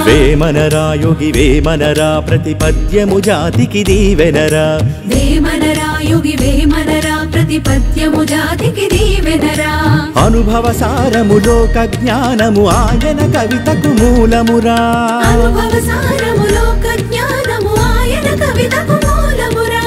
వేమనరా యోగి వేమనరా ప్రతిపద్యము జాతికి దీవెనరా వేమనరా యుగి వేమనరా ప్రతిపద్యము జాతికి దీవెనరా అనుభవ సారము లోక జ్ఞానము ఆయన కవితకు మూలమురా అనుభవ సారము లోక జ్ఞానము ఆయన కవితకు మూలమురా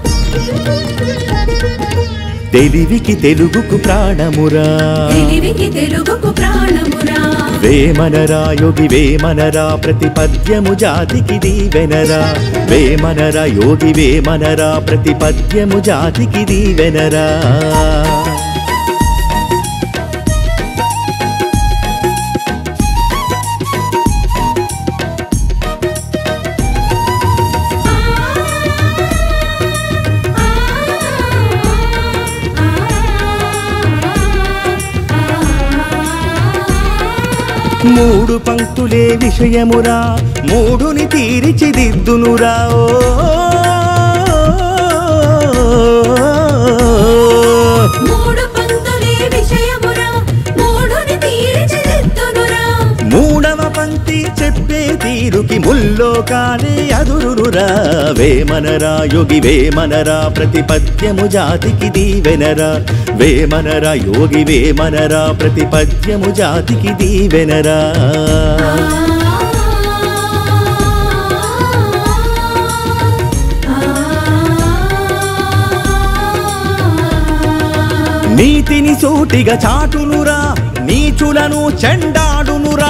తెలివికి తెలుగుకు ప్రాణమురా తెలివికి తెలుగుకు ప్రాణమురా వేమనరా యోగి వేమనరా ప్రతిపద్యము జాతికి దీవెనరా వేమనరా యోగి వేమనరా ప్రతిపద్యము జాతికి దీవెనరా మూడు పంక్తులే విషయమురా మూడుని తీర్చిదిద్దునురా ఓ మూడు పంక్తులే విషయమురా మూడుని తీర్చిదిద్దునురా మూడవ పంక్తి చెప్పే తీరుకి ముల్లోకాలే అదురునురా వేమనరా యోగి వేమనరా ప్రతిపద్యము జాతికి దీవెనరా వేమనరా యోగి వేమనరా ప్రతిపద్యము జాతికి దీవెనరా నీతిని సూటిగా చాటునురా నీచులను చెండాడునురా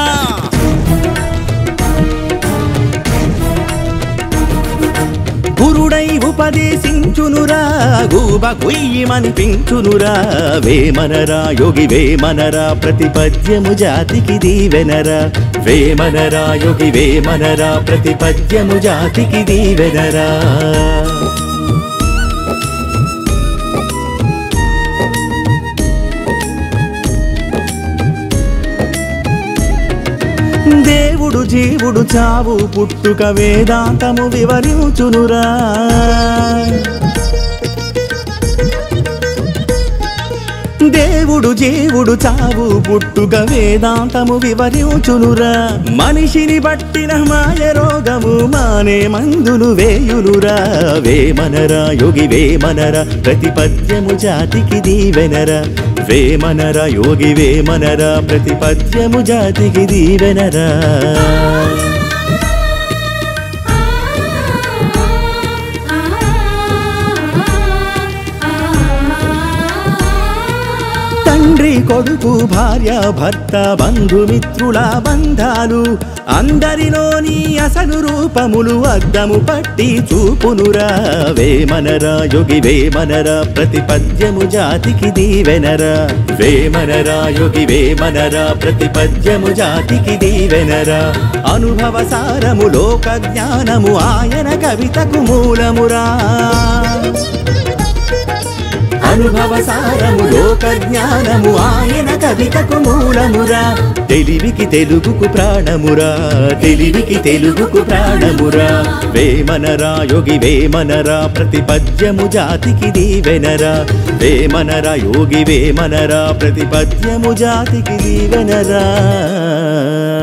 గురుడై ఉపదేశించునురా గూబ గుయ్యమనిపించునురా వేమనరా యోగి వేమనరా ప్రతిపద్యము జాతికి దీవెనరా వేమనరా యోగి వేమనరా ప్రతిపద్యము జాతికి దీవెనరా దేవుడు జీవుడు చావు పుట్టుక వేదాంతము వివరించునురా దేవుడు జీవుడు చావు పుట్టుక వేదాంతము వివరించునురా మనిషిని బట్టిన మాయ రోగము మానే మందులు వేయునురా వేమనరా యోగి వేమనరా ప్రతిపద్యము జాతికి దీవెనరా వేమనరా యోగి వేమనరా ప్రతిపద్యము జాతికి దీవెనరా తండ్రి కొడుకు భార్య భర్త బంధుమిత్రుల బంధాలు అందరిలోని అసలు రూపములు అద్దము పట్టి చూపునురా వేమనరా యోగి వేమనరా ప్రతిపద్యము జాతికి దీవెనరా వేమనరా యోగి వేమనరా ప్రతిపద్యము జాతికి దీవెనరా అనుభవ సారము లోక జ్ఞానము ఆయన కవితకు మూలమురా అనుభవ సారము లోక జ్ఞానము ఆయన కవితకు మూలమురా తెలివికి తెలుగుకు ప్రాణమురా తెలివికి తెలుగుకు ప్రాణమురా వేమనరా యోగి వేమనరా ప్రతిపద్యము జాతికి దీవెనరా వేమనరా యోగి వేమనరా ప్రతిపద్యము జాతికి దీవెనరా